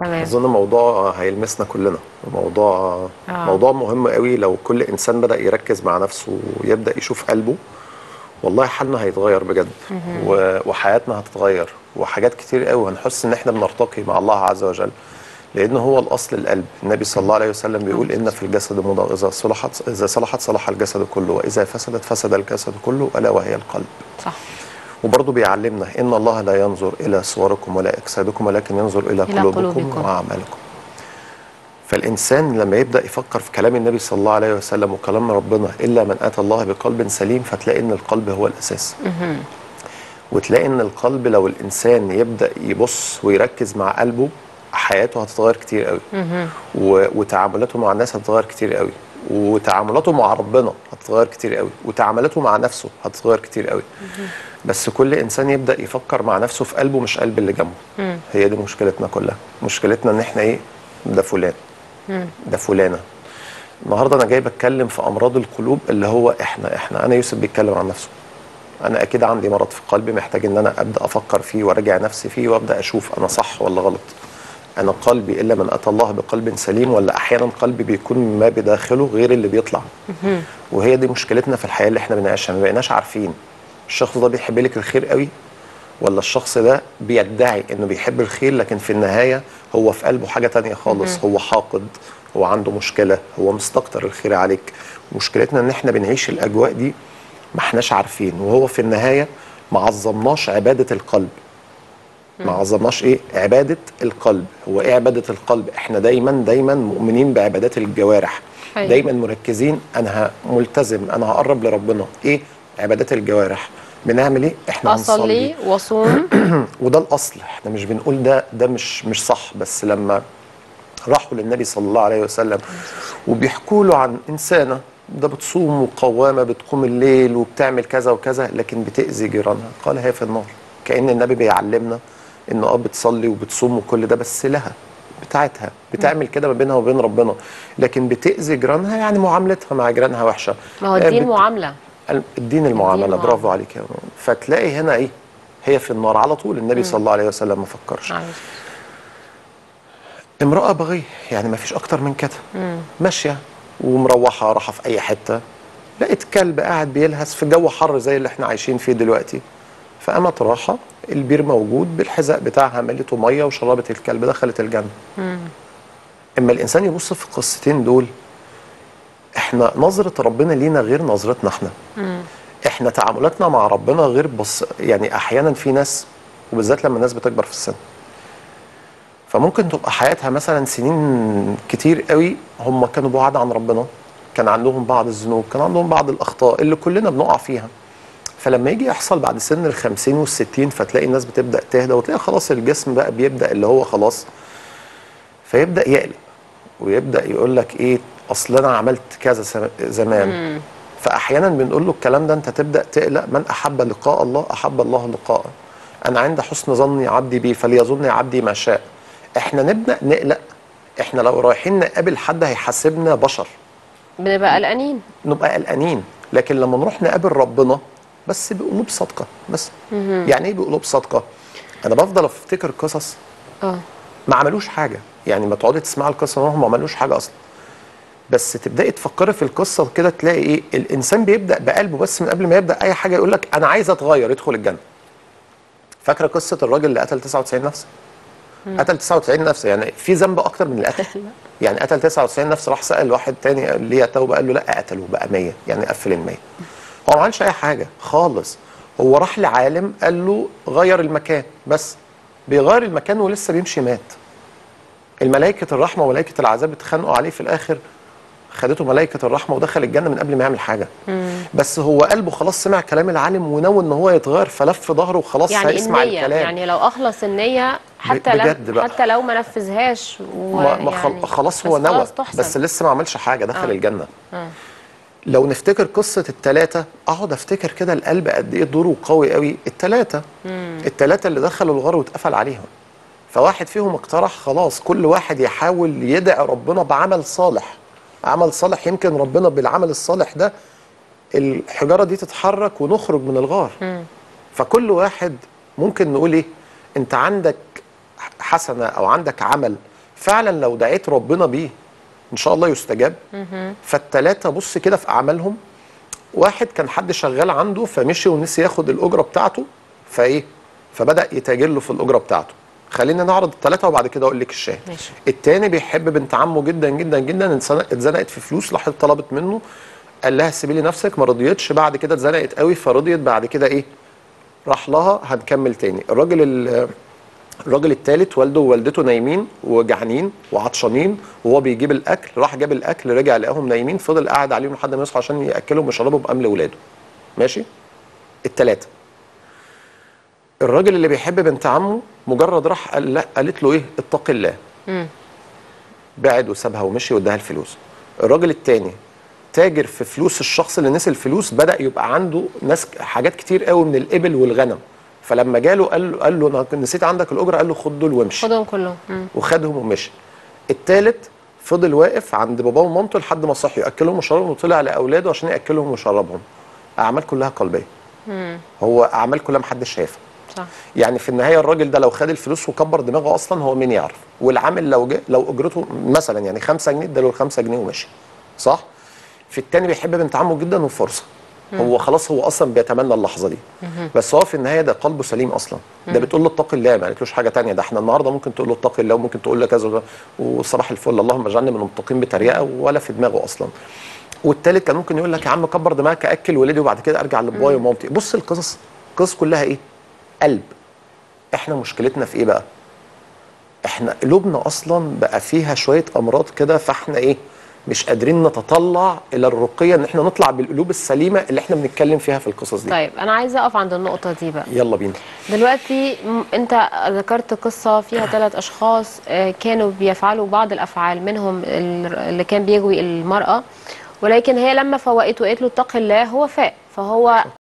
تمام اظن موضوع هيلمسنا كلنا موضوع آه. موضوع مهم قوي لو كل انسان بدا يركز مع نفسه ويبدا يشوف قلبه والله حالنا هيتغير بجد و- وحياتنا هتتغير وحاجات كتير قوي هنحس ان احنا بنرتقي مع الله عز وجل لان هو الاصل القلب النبي صلى الله عليه وسلم بيقول ان في الجسد مضغه اذا صلحت اذا صلحت صلح الجسد كله واذا فسدت فسد الجسد كله الا وهي القلب صح وبرضه بيعلمنا ان الله لا ينظر الى صوركم ولا اجسادكم ولكن ينظر الى, إلى قلوبكم, قلوبكم. واعمالكم فالانسان لما يبدا يفكر في كلام النبي صلى الله عليه وسلم وكلام ربنا الا من اتى الله بقلب سليم فتلاقي ان القلب هو الاساس وتلاقي ان القلب لو الانسان يبدا يبص ويركز مع قلبه حياته هتتغير كتير قوي و... وتعاملاته مع الناس هتتغير كتير قوي وتعاملاته مع ربنا هتتغير كتير قوي وتعاملاته مع نفسه هتتغير كتير قوي بس كل انسان يبدا يفكر مع نفسه في قلبه مش قلب اللي جنبه هي دي مشكلتنا كلها مشكلتنا ان احنا ايه ده فلان ده فلانه النهارده انا جاي بتكلم في امراض القلوب اللي هو احنا احنا انا يوسف بيتكلم عن نفسه انا اكيد عندي مرض في قلبي محتاج ان انا ابدا افكر فيه وراجع نفسي فيه وابدا اشوف انا صح ولا غلط انا قلبي الا من اتى الله بقلب سليم ولا احيانا قلبي بيكون ما بداخله غير اللي بيطلع وهي دي مشكلتنا في الحياه اللي احنا بنعيشها ما بقيناش عارفين الشخص ده بيحب لك الخير قوي ولا الشخص ده بيدعي انه بيحب الخير لكن في النهايه هو في قلبه حاجه تانية خالص هو حاقد هو عنده مشكله هو مستكتر الخير عليك مشكلتنا ان احنا بنعيش الاجواء دي ما احناش عارفين وهو في النهايه ما عظمناش عباده القلب ما عظمناش ايه عباده القلب هو ايه عباده القلب احنا دايما دايما مؤمنين بعبادات الجوارح أيوة. دايما مركزين انا ه- ملتزم انا هقرب لربنا ايه عبادات الجوارح بنعمل ايه احنا اصلي واصوم وده الاصل احنا مش بنقول ده ده مش مش صح بس لما راحوا للنبي صلى الله عليه وسلم وبيحكوا له عن انسانه ده بتصوم وقوامه بتقوم الليل وبتعمل كذا وكذا لكن بتاذي جيرانها قال هي في النار كان النبي بيعلمنا ان اه بتصلي وبتصوم وكل ده بس لها بتاعتها بتعمل كده ما بينها وبين ربنا لكن بتاذي جيرانها يعني معاملتها مع جيرانها وحشه ما هو آه، الدين بت- معامله الدين المعامله الدين برافو معاملة. عليك يا ماما. فتلاقي هنا ايه هي في النار على طول النبي صلى الله عليه وسلم ما فكرش معلش. امراه بغيه يعني ما فيش اكتر من كده ماشيه ومروحه راحه في اي حته لقيت كلب قاعد بيلهث في جو حر زي اللي احنا عايشين فيه دلوقتي فقامت راحه البير موجود بالحذاء بتاعها ملته ميه وشربت الكلب دخلت الجنه اما الانسان يبص في القصتين دول احنا نظره ربنا لينا غير نظرتنا احنا احنا تعاملاتنا مع ربنا غير بص يعني احيانا في ناس وبالذات لما الناس بتكبر في السن فممكن تبقى حياتها مثلا سنين كتير قوي هم كانوا بعاد عن ربنا كان عندهم بعض الذنوب كان عندهم بعض الاخطاء اللي كلنا بنقع فيها فلما يجي يحصل بعد سن ال 50 وال 60 فتلاقي الناس بتبدا تهدى وتلاقي خلاص الجسم بقى بيبدا اللي هو خلاص فيبدا يقلق ويبدا يقول لك ايه اصل انا عملت كذا سم- زمان فاحيانا بنقول له الكلام ده انت تبدا تقلق من احب لقاء الله احب الله لقاءه انا عند حسن ظني عبدي بي فليظن عبدي ما شاء احنا نبدا نقلق احنا لو رايحين نقابل حد هيحاسبنا بشر بنبقى قلقانين نبقى قلقانين لكن لما نروح نقابل ربنا بس بقلوب صادقه بس يعني ايه بقلوب صادقه انا بفضل افتكر قصص اه ما عملوش حاجه يعني ما تقعدي تسمعي القصه هم ما عملوش حاجه اصلا بس تبداي تفكري في القصه كده تلاقي ايه الانسان بيبدا بقلبه بس من قبل ما يبدا اي حاجه يقول لك انا عايز اتغير يدخل الجنه فاكره قصه الراجل اللي قتل 99 نفس قتل 99 نفس يعني في ذنب اكتر من القتل يعني قتل 99 نفس راح سال واحد تاني قال ليه توبه قال له لا قتله بقى 100 يعني قفل ال 100 هو ما عملش اي حاجه خالص هو راح لعالم قال له غير المكان بس بيغير المكان ولسه بيمشي مات الملائكة الرحمة وملائكة العذاب اتخانقوا عليه في الآخر خدته ملائكة الرحمة ودخل الجنة من قبل ما يعمل حاجة بس هو قلبه خلاص سمع كلام العالم ونوى ان هو يتغير فلف ظهره وخلاص يعني هيسمع النية الكلام يعني لو اخلص النية حتى لو بجد بقى. حتى لو ما نفذهاش ما ما خل... خلاص هو بس نوى خلاص تحسن. بس لسه ما عملش حاجة دخل آه. الجنة آه. لو نفتكر قصة التلاتة اقعد افتكر كده القلب قد ايه دوره قوي قوي التلاتة التلاتة اللي دخلوا الغار واتقفل عليهم فواحد فيهم اقترح خلاص كل واحد يحاول يدعي ربنا بعمل صالح عمل صالح يمكن ربنا بالعمل الصالح ده الحجارة دي تتحرك ونخرج من الغار فكل واحد ممكن نقول ايه انت عندك حسنة او عندك عمل فعلا لو دعيت ربنا بيه ان شاء الله يستجاب فالتلاتة بص كده في اعمالهم واحد كان حد شغال عنده فمشي ونسي ياخد الاجره بتاعته فايه فبدا يتاجر له في الاجره بتاعته خلينا نعرض الثلاثه وبعد كده اقول لك الشاهد ماشي. التاني بيحب بنت عمه جدا جدا جدا اتزنق- اتزنقت في فلوس راحت طلبت منه قال لها سيبي لي نفسك ما رضيتش بعد كده اتزنقت قوي فرضيت بعد كده ايه راح لها هنكمل تاني الراجل ال- الراجل الثالث والده ووالدته نايمين وجعانين وعطشانين وهو بيجيب الاكل راح جاب الاكل رجع لقاهم نايمين فضل قاعد عليهم لحد ما يصحوا عشان ياكلهم ويشربهم بامل ولاده ماشي الثلاثه الراجل اللي بيحب بنت عمه مجرد راح قال لا قالت له ايه اتق الله بعد وسابها ومشي واداها الفلوس الراجل التاني تاجر في فلوس الشخص اللي نسي الفلوس بدا يبقى عنده ناس حاجات كتير قوي من الابل والغنم فلما جاله قال له قال له انا نسيت عندك الاجره قال له خد دول وامشي خدهم كلهم مم. وخدهم ومشي التالت فضل واقف عند باباه ومامته لحد ما صحوا ياكلهم ويشربهم وطلع لاولاده عشان ياكلهم ويشربهم اعمال كلها قلبيه هو اعمال كلها محدش شايفها صح يعني في النهايه الراجل ده لو خد الفلوس وكبر دماغه اصلا هو مين يعرف والعامل لو جه لو اجرته مثلا يعني 5 جنيه اداله ال 5 جنيه ومشي صح في التاني بيحب بنت عمه جدا وفرصه هو خلاص هو اصلا بيتمنى اللحظه دي بس هو في النهايه ده قلبه سليم اصلا ده بتقول له اتق الله ما قالتلوش حاجه تانية ده احنا النهارده ممكن تقول له اتق الله وممكن تقول له كذا وكذا، وصباح الفل اللهم اجعلني من المتقين بطريقه ولا في دماغه اصلا والتالت كان ممكن يقول لك يا عم كبر دماغك اكل ولادي وبعد كده ارجع لبابايا ومامتي بص القصص القصص كلها ايه قلب احنا مشكلتنا في ايه بقى احنا قلوبنا اصلا بقى فيها شويه امراض كده فاحنا ايه مش قادرين نتطلع الى الرقيه ان احنا نطلع بالقلوب السليمه اللي احنا بنتكلم فيها في القصص دي طيب انا عايزه اقف عند النقطه دي بقى يلا بينا دلوقتي م- انت ذكرت قصه فيها ثلاث اشخاص آه، كانوا بيفعلوا بعض الافعال منهم ال- اللي كان بيجوي المراه ولكن هي لما فوقته وقالت له اتق الله هو فاق فهو